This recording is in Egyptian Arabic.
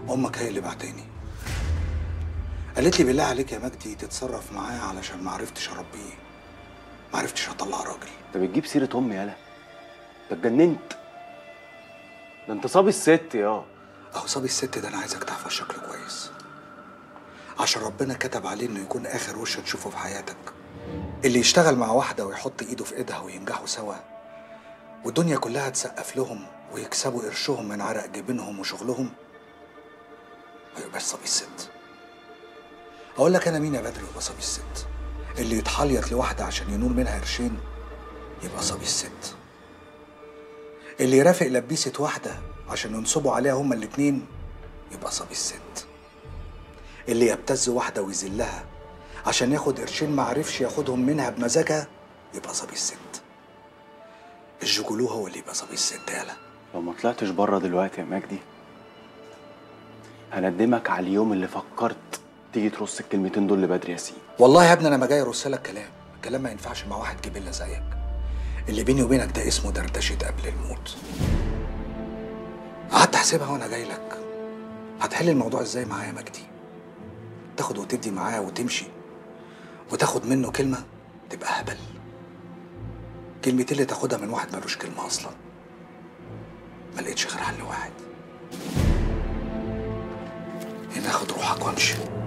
امك هي اللي بعتني قالت لي بالله عليك يا مجدي تتصرف معاه علشان ما عرفتش اربيه ما عرفتش اطلع راجل انت بتجيب سيره امي يالا انت اتجننت ده انت صبي الست يا اهو صبي الست ده انا عايزك تحفظ شكله كويس عشان ربنا كتب عليه انه يكون اخر وش تشوفه في حياتك اللي يشتغل مع واحده ويحط ايده في ايدها وينجحوا سوا والدنيا كلها تسقف لهم ويكسبوا قرشهم من عرق جبينهم وشغلهم ما يبقاش صبي الست اقول لك انا مين يا بدر يبقى صبي الست اللي يتحليط لواحده عشان ينول منها قرشين يبقى صبي الست اللي يرافق لبيسة واحدة عشان ينصبوا عليها هما الاتنين يبقى صبي الست اللي يبتز واحدة ويذلها عشان ياخد قرشين ما عرفش ياخدهم منها بمزاجها يبقى صبي الست الجوجولو هو اللي يبقى صبي الست يالا لو ما طلعتش بره دلوقتي يا مجدي هندمك على اليوم اللي فكرت تيجي ترص الكلمتين دول لبدر ياسين والله يا ابني انا ما جاي ارص لك كلام الكلام ما ينفعش مع واحد جبله زيك اللي بيني وبينك ده اسمه دردشه قبل الموت قعدت احسبها وانا جاي لك هتحل الموضوع ازاي معايا يا مجدي تاخد وتدي معاه وتمشي وتاخد منه كلمه تبقى هبل كلمتين اللي تاخدها من واحد ملوش كلمه اصلا ما لقيتش غير حل واحد ان اخد روحك وامشي